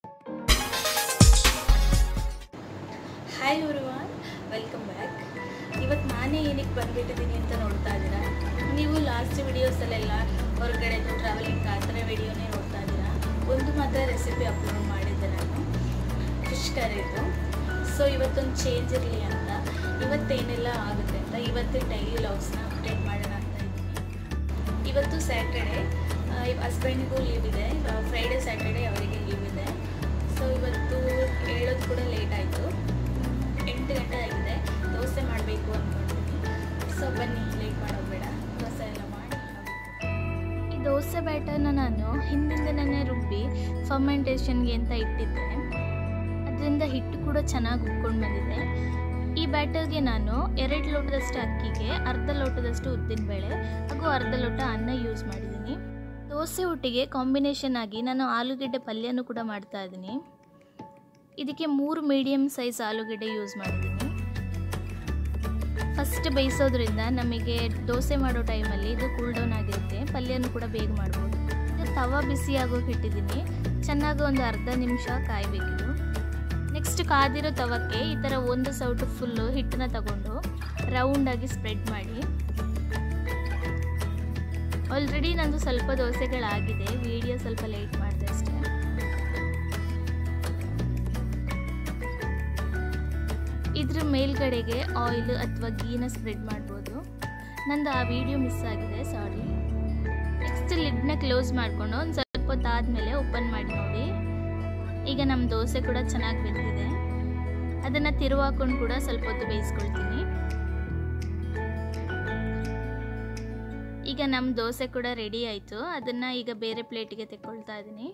hi everyone welcome back ಇವತ್ತು ನಾನೇ ಏನಕ್ಕೆ ಬಂದುಬಿಟ್ಟಿದ್ದೀನಿ ಅಂತ ನೋಡ್ತಾ ಇದ್ದೀರಾ ನೀವು ಲಾಸ್ಟ್ ವಿಡಿಯೋಸಲ್ಲೆಲ್ಲ ಹೊರಗಡೆದು ಟ್ರಾವೆಲಿಂಗ್ ಆ ಥರ ವಿಡಿಯೋನೇ ನೋಡ್ತಾ ಇದ್ದೀರಾ ಒಂದು ಮಾತ್ರ ರೆಸಿಪಿ ಅಪ್ಲೋಡ್ ಮಾಡಿದ್ದೆ ನಾನು ಫಿಶ್ ಕರಿದು ಸೊ ಇವತ್ತೊಂದು ಚೇಂಜ್ ಇರಲಿ ಅಂತ ಇವತ್ತೇನೆಲ್ಲ ಆಗುತ್ತೆ ಅಂತ ಇವತ್ತೇ ಡೈಲಿ ಲಾಗ್ಸ್ನ ಅಪ್ಡೇಟ್ ಮಾಡೋಣ ಅಂತ ಇದ್ದೀನಿ ಇವತ್ತು ಸ್ಯಾಟರ್ಡೆ ಹಸ್ಬೆಂಡಿಗೂ ಲೀವ್ ಇದೆ ಫ್ರೈಡೆ ಸ್ಯಾಟರ್ಡೆ ಅವರಿಗೆ ಲೀವ್ ಇದೆ ಸೊ ಇವತ್ತು ಹೇಳೋದು ಕೂಡ ಲೇಟ್ ಆಯಿತು ಎಂಟು ಗಂಟೆ ಆಗಿದೆ ದೋಸೆ ಮಾಡಬೇಕು ಅಂದ್ಕೊಂಡಿದ್ದೀನಿ ಸೊ ಬನ್ನಿ ಲೇಟ್ ಮಾಡೋದು ಬೇಡ ದೋಸೆ ಎಲ್ಲ ಮಾಡಿ ಈ ದೋಸೆ ಬ್ಯಾಟರ್ನ ನಾನು ಹಿಂದಿಂದನೇ ರುಬ್ಬಿ ಫರ್ಮೆಂಟೇಷನ್ಗೆ ಅಂತ ಇಟ್ಟಿದ್ದೆ ಅದರಿಂದ ಹಿಟ್ಟು ಕೂಡ ಚೆನ್ನಾಗಿ ಉಕ್ಕೊಂಡು ಬಂದಿದೆ ಈ ಬ್ಯಾಟರ್ಗೆ ನಾನು ಎರಡು ಲೋಟದಷ್ಟು ಅಕ್ಕಿಗೆ ಅರ್ಧ ಲೋಟದಷ್ಟು ಉದ್ದಿನಬೇಳೆ ಹಾಗೂ ಅರ್ಧ ಲೋಟ ಅನ್ನ ಯೂಸ್ ಮಾಡಿದ್ದೀನಿ ದೋಸೆ ಒಟ್ಟಿಗೆ ಕಾಂಬಿನೇಷನ್ ಆಗಿ ನಾನು ಆಲೂಗೆಡ್ಡೆ ಪಲ್ಯನೂ ಕೂಡ ಮಾಡ್ತಾ ಇದ್ದೀನಿ ಇದಕ್ಕೆ ಮೂರು ಮೀಡಿಯಮ್ ಸೈಜ್ ಆಲೂಗೆಡ್ಡೆ ಯೂಸ್ ಮಾಡಿದ್ದೀನಿ ಫಸ್ಟ್ ಬೇಯಿಸೋದ್ರಿಂದ ನಮಗೆ ದೋಸೆ ಮಾಡೋ ಟೈಮಲ್ಲಿ ಇದು ಕೂಲ್ ಡೌನ್ ಆಗಿರುತ್ತೆ ಪಲ್ಯನೂ ಕೂಡ ಬೇಗ ಮಾಡ್ಬೋದು ಇದು ತವ ಬಿಸಿ ಆಗೋಕೆ ಇಟ್ಟಿದ್ದೀನಿ ಚೆನ್ನಾಗಿ ಒಂದು ಅರ್ಧ ನಿಮಿಷ ಕಾಯಬೇಕಿದು ನೆಕ್ಸ್ಟ್ ಕಾದಿರೋ ತವಕ್ಕೆ ಈ ಥರ ಒಂದು ಸೌಟು ಫುಲ್ಲು ಹಿಟ್ಟನ್ನ ತಗೊಂಡು ರೌಂಡಾಗಿ ಸ್ಪ್ರೆಡ್ ಮಾಡಿ ಆಲ್ರೆಡಿ ನಂದು ಸ್ವಲ್ಪ ದೋಸೆಗಳಾಗಿದೆ ವಿಡಿಯೋ ಸ್ವಲ್ಪ ಲೇಟ್ ಮಾಡಿದೆ ಅಷ್ಟೇ ಇದ್ರ ಮೇಲ್ಗಡೆಗೆ ಆಯಿಲ್ ಅಥವಾ ಗೀನ ಸ್ಪ್ರೆಡ್ ಮಾಡ್ಬೋದು ನಂದು ಆ ವಿಡಿಯೋ ಮಿಸ್ ಆಗಿದೆ ಸಾರಿ ನೆಕ್ಸ್ಟ್ ಲಿಡ್ನ ಕ್ಲೋಸ್ ಮಾಡಿಕೊಂಡು ಒಂದು ಸ್ವಲ್ಪ ಹೊತ್ತಾದಮೇಲೆ ಓಪನ್ ಮಾಡಿ ನೋಡಿ ಈಗ ನಮ್ಮ ದೋಸೆ ಕೂಡ ಚೆನ್ನಾಗಿ ಬೆಂದಿದೆ ಅದನ್ನು ತಿರುವಾಕೊಂಡು ಕೂಡ ಸ್ವಲ್ಪ ಹೊತ್ತು ಬೇಯಿಸ್ಕೊಳ್ತೀನಿ ಈಗ ನಮ್ಮ ದೋಸೆ ಕೂಡ ರೆಡಿ ಆಯಿತು ಅದನ್ನು ಈಗ ಬೇರೆ ಪ್ಲೇಟಿಗೆ ತೆಕ್ಕೊಳ್ತಾ ಇದ್ದೀನಿ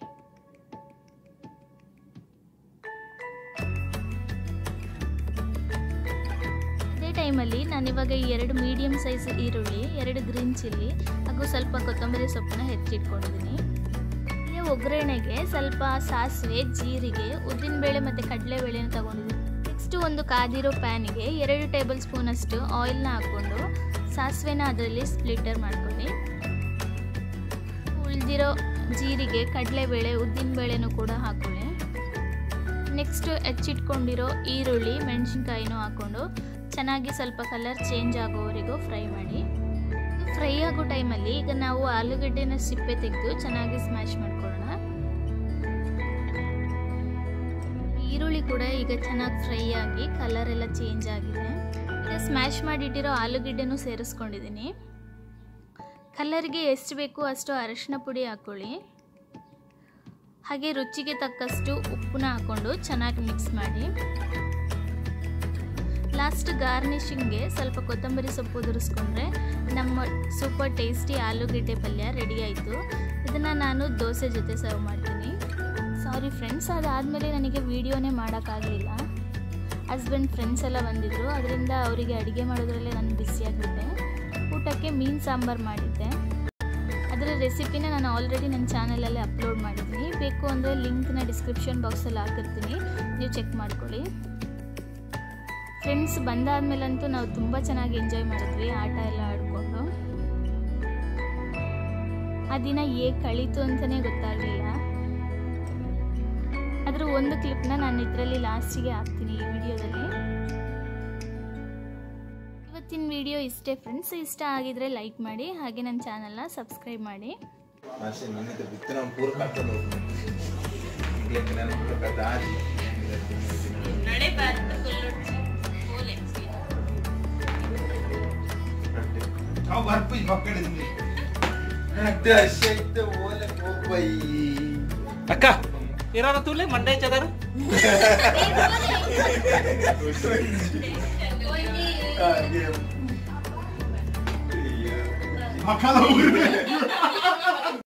ಅದೇ ಟೈಮಲ್ಲಿ ನಾನಿವಾಗ ಈ ಎರಡು ಮೀಡಿಯಮ್ ಸೈಜ್ ಈರುಳ್ಳಿ ಎರಡು ಗ್ರೀನ್ ಚಿಲ್ಲಿ ಹಾಗೂ ಸ್ವಲ್ಪ ಕೊತ್ತಂಬರಿ ಸೊಪ್ಪನ್ನ ಹೆಚ್ಚಿಟ್ಕೊಂಡಿದ್ದೀನಿ ಈಗ ಒಗ್ಗರಣೆಗೆ ಸ್ವಲ್ಪ ಸಾಸಿವೆ ಜೀರಿಗೆ ಉದ್ದಿನಬೇಳೆ ಮತ್ತು ಕಡಲೆಬೇಳೆನ ತಗೊಂಡಿದ್ದೀನಿ ನೆಕ್ಸ್ಟ್ ಒಂದು ಕಾದಿರೋ ಪ್ಯಾನಿಗೆ ಎರಡು ಟೇಬಲ್ ಸ್ಪೂನಷ್ಟು ಆಯಿಲ್ನ ಹಾಕ್ಕೊಂಡು ಸಾಸಿವೆನ ಅದರಲ್ಲಿ ಸ್ಪ್ಲಿಟರ್ ಮಾಡ್ಕೊಳ್ಳಿ ಉಳಿದಿರೋ ಜೀರಿಗೆ ಕಡಲೆಬೇಳೆ ಉದ್ದಿನಬೇಳೆನೂ ಕೂಡ ಹಾಕ್ಕೊಳ್ಳಿ ನೆಕ್ಸ್ಟ್ ಹೆಚ್ಚಿಟ್ಕೊಂಡಿರೋ ಈರುಳ್ಳಿ ಮೆಣಸಿನ್ಕಾಯಿನೂ ಹಾಕ್ಕೊಂಡು ಚೆನ್ನಾಗಿ ಸ್ವಲ್ಪ ಕಲರ್ ಚೇಂಜ್ ಆಗೋವರೆಗೂ ಫ್ರೈ ಮಾಡಿ ಫ್ರೈ ಆಗೋ ಟೈಮಲ್ಲಿ ಈಗ ನಾವು ಆಲೂಗಡ್ಡೆನ ಸಿಪ್ಪೆ ತೆಗೆದು ಚೆನ್ನಾಗಿ ಸ್ಮ್ಯಾಶ್ ಮಾಡ್ಕೊಳ್ಳೋಣ ಈರುಳ್ಳಿ ಕೂಡ ಈಗ ಚೆನ್ನಾಗಿ ಫ್ರೈ ಆಗಿ ಕಲರ್ ಎಲ್ಲ ಚೇಂಜ್ ಆಗಿದೆ ಈಗ ಸ್ಮ್ಯಾಶ್ ಮಾಡಿಟ್ಟಿರೋ ಆಲೂಗಡ್ಡೆನೂ ಸೇರಿಸ್ಕೊಂಡಿದ್ದೀನಿ ಕಲರ್ಗೆ ಎಷ್ಟು ಬೇಕು ಅಷ್ಟು ಅರಿಶಿನ ಪುಡಿ ಹಾಕ್ಕೊಳ್ಳಿ ಹಾಗೆ ರುಚಿಗೆ ತಕ್ಕಷ್ಟು ಉಪ್ಪನ್ನ ಹಾಕ್ಕೊಂಡು ಚೆನ್ನಾಗಿ ಮಿಕ್ಸ್ ಮಾಡಿ ಲಾಸ್ಟ್ ಗಾರ್ನಿಷಿಂಗ್ಗೆ ಸ್ವಲ್ಪ ಕೊತ್ತಂಬರಿ ಸೊಪ್ಪು ಉದುರಿಸ್ಕೊಂಡ್ರೆ ನಮ್ಮ ಸೂಪರ್ ಟೇಸ್ಟಿ ಆಲೂಗೆಡ್ಡೆ ಪಲ್ಯ ರೆಡಿ ಆಯಿತು ಇದನ್ನು ನಾನು ದೋಸೆ ಜೊತೆ ಸರ್ವ್ ಮಾಡ್ತೀನಿ ಸಾರಿ ಫ್ರೆಂಡ್ಸ್ ಅದಾದಮೇಲೆ ನನಗೆ ವೀಡಿಯೋನೇ ಮಾಡೋಕ್ಕಾಗಲಿಲ್ಲ ಹಸ್ಬೆಂಡ್ ಫ್ರೆಂಡ್ಸ್ ಎಲ್ಲ ಬಂದಿದ್ದರು ಅದರಿಂದ ಅವರಿಗೆ ಅಡುಗೆ ಮಾಡೋದ್ರಲ್ಲೇ ನಾನು ಬ್ಯುಸಿಯಾಗಿದ್ದೆ ಊಟಕ್ಕೆ ಮೀನು ಸಾಂಬಾರು ಮಾಡಿದ್ದೆ ಅದರ ರೆಸಿಪಿನ ನಾನು ಆಲ್ರೆಡಿ ನನ್ನ ಚಾನಲಲ್ಲಿ ಅಪ್ಲೋಡ್ ಮಾಡಿದ್ದೀನಿ ಬೇಕು ಅಂದರೆ ಲಿಂಕ್ನ ಡಿಸ್ಕ್ರಿಪ್ಷನ್ ಬಾಕ್ಸಲ್ಲಿ ಹಾಕಿರ್ತೀನಿ ನೀವು ಚೆಕ್ ಮಾಡ್ಕೊಳ್ಳಿ ಫ್ರೆಂಡ್ಸ್ ಬಂದಾದ್ಮೇಲಂತೂ ನಾವು ತುಂಬ ಚೆನ್ನಾಗಿ ಎಂಜಾಯ್ ಮಾಡಿದ್ವಿ ಆಟ ಎಲ್ಲ ಆಡಿಕೊಂಡು ಆ ದಿನ ಹೇಗೆ ಕಳೀತು ಅಂತಲೇ ಗೊತ್ತಾಗಲಿಲ್ಲ ಅದರ ಒಂದು ಕ್ಲಿಪ್ನ ನಾನು ಇದರಲ್ಲಿ ಲಾಸ್ಟಿಗೆ ಹಾಕ್ತೀನಿ ಈ ವಿಡಿಯೋದಲ್ಲಿ ಇವತ್ತಿನ ವಿಡಿಯೋ ಇಷ್ಟೇ ಫ್ರೆಂಡ್ಸ್ ಇಷ್ಟ ಆಗಿದ್ರೆ ಲೈಕ್ ಮಾಡಿ ಹಾಗೆ ನನ್ನ ಚಾನಲ್ನ ಸಬ್ಸ್ಕ್ರೈಬ್ ಮಾಡಿ masih ini terbitin pur kata loh dia kenal pur kata aja kau baru pun pakai di sini ada syaitan boleh kopai ಅಕ್ಕ ಇರೋರ ತುಲೆ ಮಂಡೆ ಚದರು ah dia iya makan